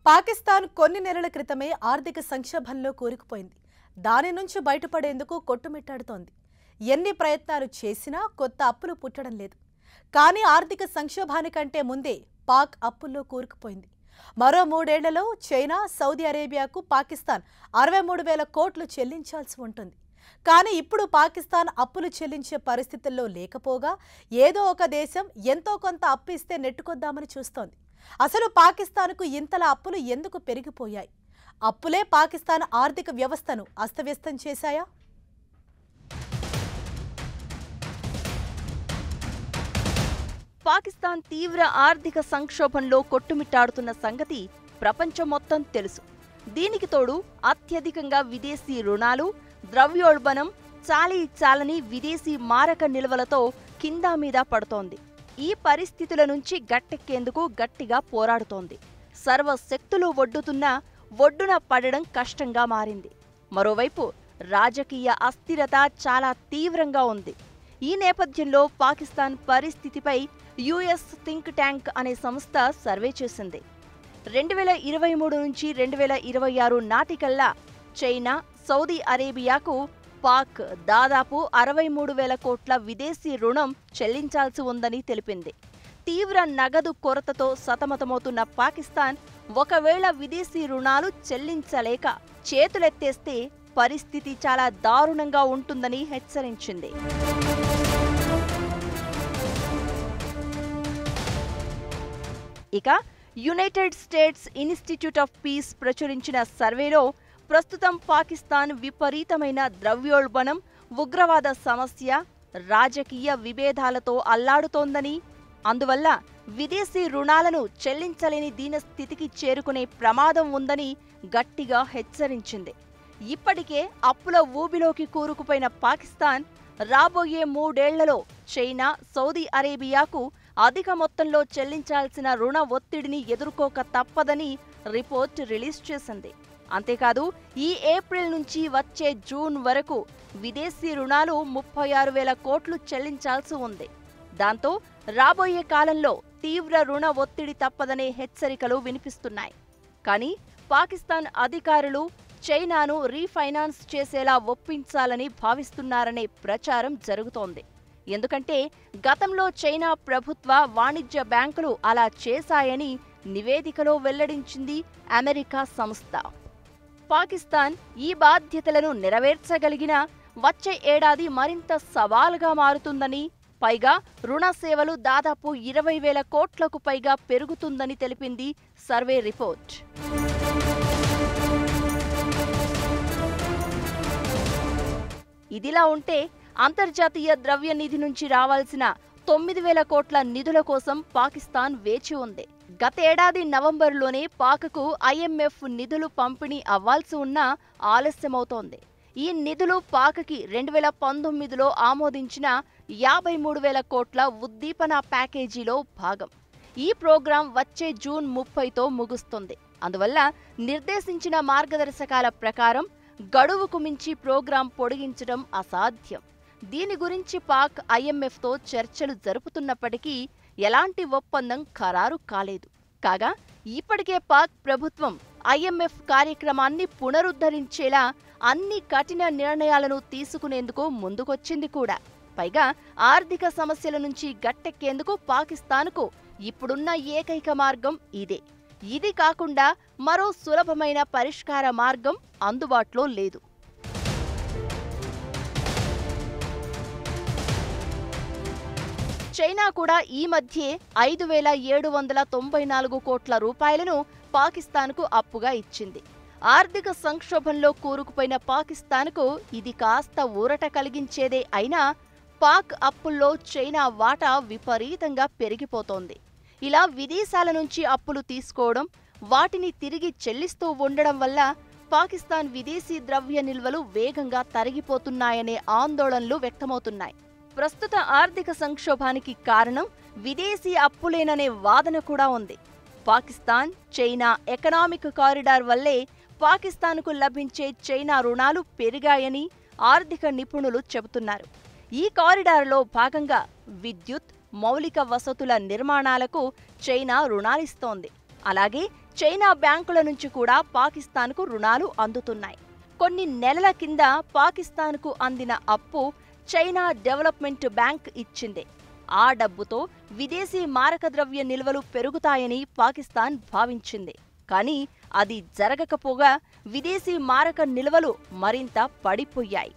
పాకిస్తాన్ కొన్ని నెలల క్రితమే ఆర్థిక సంక్షోభంలో కూరుకుపోయింది దాని నుంచి బయటపడేందుకు కొట్టుమిట్టాడుతోంది ఎన్ని ప్రయత్నాలు చేసినా కొత్త అప్పులు పుట్టడం లేదు కానీ ఆర్థిక సంక్షోభానికంటే ముందే పాక్ అప్పుల్లో కూరుకుపోయింది మరో మూడేళ్లలో చైనా సౌదీ అరేబియాకు పాకిస్తాన్ అరవై మూడు వేల కోట్లు చెల్లించాల్సి ఉంటుంది కానీ ఇప్పుడు పాకిస్తాన్ అప్పులు చెల్లించే పరిస్థితుల్లో లేకపోగా ఏదో ఒక దేశం ఎంతో కొంత అప్పు ఇస్తే నెట్టుకొద్దామని చూస్తోంది అసలు పాకిస్తాన్కు ఇంతలా అప్పులు ఎందుకు పెరిగిపోయాయి అప్పులే పాకిస్తాన్ ఆర్థిక వ్యవస్థను అస్తవ్యస్తం చేశాయా పాకిస్తాన్ తీవ్ర ఆర్థిక సంక్షోభంలో కొట్టుమిట్టాడుతున్న సంగతి ప్రపంచం మొత్తం తెలుసు దీనికి తోడు అత్యధికంగా విదేశీ రుణాలు ద్రవ్యోల్బణం చాలీ చాలని విదేశీ మారక నిల్వలతో కిందా మీద పడుతోంది ఈ పరిస్థితుల నుంచి గట్టెక్కేందుకు గట్టిగా పోరాడుతోంది సర్వశక్తులు ఒడ్డుతున్నా ఒడ్డున పడడం కష్టంగా మారింది మరోవైపు రాజకీయ అస్థిరత చాలా తీవ్రంగా ఉంది ఈ నేపథ్యంలో పాకిస్తాన్ పరిస్థితిపై యుఎస్ థింక్ ట్యాంక్ అనే సంస్థ సర్వే చేసింది రెండు వేల ఇరవై మూడు నుంచి రెండు వేల ఇరవై ఆరు నాటికల్లా చైనా సౌదీ అరేబియాకు పాక్ దాదాపు అరవై మూడు వేల కోట్ల విదేశీ రుణం చెల్లించాల్సి ఉందని తెలిపింది తీవ్ర నగదు కొరతతో సతమతమవుతున్న పాకిస్తాన్ ఒకవేళ విదేశీ రుణాలు చెల్లించలేక చేతులెత్తేస్తే పరిస్థితి చాలా దారుణంగా ఉంటుందని హెచ్చరించింది ఇక United States Institute of Peace ప్రచురించిన సర్వేలో ప్రస్తుతం పాకిస్తాన్ విపరీతమైన ద్రవ్యోల్బణం ఉగ్రవాద సమస్య రాజకీయ విభేదాలతో అల్లాడుతోందని అందువల్ల విదేశీ రుణాలను చెల్లించలేని దీనస్థితికి చేరుకునే ప్రమాదం ఉందని గట్టిగా హెచ్చరించింది ఇప్పటికే అప్పుల ఊబిలోకి కూరుకుపోయిన పాకిస్తాన్ రాబోయే మూడేళ్లలో చైనా సౌదీ అరేబియాకు అధిక మొత్తంలో చెల్లించాల్సిన రుణ ఒత్తిడిని ఎదుర్కోక తప్పదని రిపోర్ట్ రిలీజ్ చేసింది అంతేకాదు ఈ ఏప్రిల్ నుంచి వచ్చే జూన్ వరకు విదేశీ రుణాలు ముప్పై ఆరు వేల కోట్లు చెల్లించాల్సి ఉంది దాంతో రాబోయే కాలంలో తీవ్ర రుణ ఒత్తిడి తప్పదనే హెచ్చరికలు వినిపిస్తున్నాయి కానీ పాకిస్తాన్ అధికారులు చైనాను రీఫైనాన్స్ చేసేలా ఒప్పించాలని భావిస్తున్నారనే ప్రచారం జరుగుతోంది ఎందుకంటే గతంలో చైనా ప్రభుత్వ వాణిజ్య బ్యాంకులు అలా చేశాయని నివేదికలో వెల్లడించింది అమెరికా సంస్థ పాకిస్తాన్ ఈ బాధ్యతలను నెరవేర్చగలిగిన వచ్చే ఏడాది మరింత సవాలుగా మారుతుందని పైగా రుణ సేవలు దాదాపు ఇరవై వేల కోట్లకు పైగా పెరుగుతుందని తెలిపింది సర్వే రిపోర్ట్ ఇదిలా ఉంటే అంతర్జాతీయ ద్రవ్య నిధి నుంచి రావాల్సిన తొమ్మిది వేల కోట్ల నిధుల కోసం పాకిస్తాన్ వేచి ఉంది గతేడాది నవంబరులోనే పాక్కు ఐఎంఎఫ్ నిధులు పంపిణీ అవ్వాల్సి ఉన్నా ఆలస్యమవుతోంది ఈ నిధులు పాక్కి రెండు వేల పంతొమ్మిదిలో ఆమోదించిన యాభై మూడు వేల కోట్ల ఉద్దీపన ప్యాకేజీలో భాగం ఈ ప్రోగ్రాం వచ్చే జూన్ ముప్పైతో ముగుస్తుంది అందువల్ల నిర్దేశించిన మార్గదర్శకాల ప్రకారం గడువుకు మించి ప్రోగ్రాం పొడిగించడం అసాధ్యం దీని గురించి పాక్ ఐఎంఎఫ్తో చర్చలు జరుపుతున్నప్పటికీ ఎలాంటి ఒప్పందం ఖరారు కాలేదు కాగా ఇప్పటికే పాక్ ప్రభుత్వం ఐఎంఎఫ్ కార్యక్రమాన్ని పునరుద్ధరించేలా అన్ని కఠిన నిర్ణయాలను తీసుకునేందుకు ముందుకొచ్చింది కూడా పైగా ఆర్థిక సమస్యల నుంచి గట్టెక్కేందుకు పాకిస్తాన్కు ఇప్పుడున్న ఏకైక మార్గం ఇదే ఇది కాకుండా మరో సులభమైన పరిష్కార మార్గం అందుబాటులో లేదు చైనా కూడా ఈ మధ్యే ఐదు వేల ఏడు వందల తొంభై నాలుగు కోట్ల రూపాయలను పాకిస్తాన్కు అప్పుగా ఇచ్చింది ఆర్థిక సంక్షోభంలో కూరుకుపోయిన పాకిస్తాన్కు ఇది కాస్త ఊరట కలిగించేదే అయినా పాక్ అప్పుల్లో చైనా వాటా విపరీతంగా పెరిగిపోతోంది ఇలా విదేశాల నుంచి అప్పులు తీసుకోవడం వాటిని తిరిగి చెల్లిస్తూ ఉండడం వల్ల పాకిస్తాన్ విదేశీ ద్రవ్య నిల్వలు వేగంగా తరిగిపోతున్నాయనే ఆందోళనలు వ్యక్తమవుతున్నాయి ప్రస్తుత ఆర్థిక సంక్షోభానికి కారణం విదేశీ అప్పులేననే వాదన కూడా ఉంది పాకిస్తాన్ చైనా ఎకనామిక్ కారిడార్ వల్లే పాకిస్తాన్కు లభించే చైనా రుణాలు పెరిగాయని ఆర్థిక నిపుణులు చెబుతున్నారు ఈ కారిడార్లో భాగంగా విద్యుత్ మౌలిక వసతుల నిర్మాణాలకు చైనా రుణాలిస్తోంది అలాగే చైనా బ్యాంకుల నుంచి కూడా పాకిస్తాన్కు రుణాలు అందుతున్నాయి కొన్ని నెలల కింద పాకిస్తాన్కు అందిన అప్పు చైనా డెవలప్మెంట్ బ్యాంక్ ఇచ్చిందే ఆ డబ్బుతో విదేశీ మారక ద్రవ్య నిల్వలు పెరుగుతాయని పాకిస్తాన్ భావించింది కానీ అది జరగకపోగా విదేశీ మారక నిల్వలు మరింత పడిపోయాయి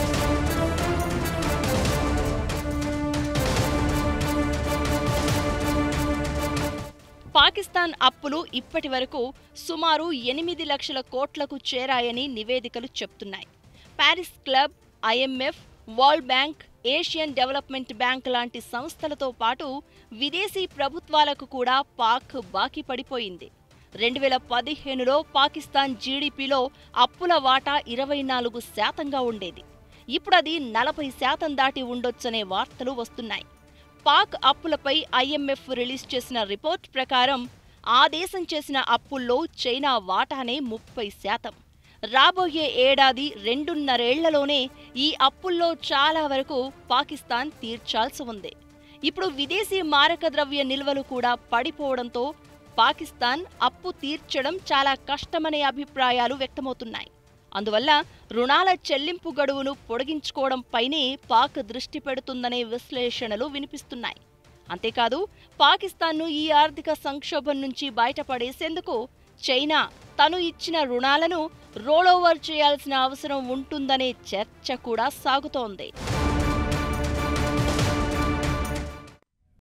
పాకిస్తాన్ అప్పులు ఇప్పటి వరకు సుమారు ఎనిమిది లక్షల కోట్లకు చేరాయని నివేదికలు చెప్తున్నాయి Paris Club IMF World Bank Asian Development Bank లాంటి సంస్థలతో పాటు విదేశీ ప్రభుత్వాలకు కూడా పాక్ బాకీ పడిపోయింది రెండు వేల పదిహేనులో పాకిస్తాన్ జీడీపీలో అప్పుల వాటా ఇరవై నాలుగు శాతంగా ఉండేది ఇప్పుడు అది నలభై శాతం దాటి ఉండొచ్చనే వార్తలు వస్తున్నాయి పాక్ అప్పులపై ఐఎంఎఫ్ రిలీజ్ చేసిన రిపోర్ట్ ప్రకారం ఆ దేశం చేసిన అప్పుల్లో చైనా వాటానే ముప్పై శాతం రాబోయే ఏడాది రెండున్నరేళ్లలోనే ఈ అప్పుల్లో చాలా వరకు పాకిస్తాన్ తీర్చాల్సి ఉంది ఇప్పుడు విదేశీ మారక ద్రవ్య నిల్వలు కూడా పడిపోవడంతో పాకిస్తాన్ అప్పు తీర్చడం చాలా కష్టమనే అభిప్రాయాలు వ్యక్తమవుతున్నాయి అందువల్ల రుణాల చెల్లింపు గడువును పొడిగించుకోవడంపైనే పాక్ దృష్టి పెడుతుందనే విశ్లేషణలు వినిపిస్తున్నాయి అంతేకాదు పాకిస్తాన్ను ఈ ఆర్థిక సంక్షోభం నుంచి బయటపడేసేందుకు చైనా తను ఇచ్చిన రుణాలను రోల్ ఓవర్ చేయాల్సిన అవసరం ఉంటుందనే చర్చ కూడా సాగుతోంది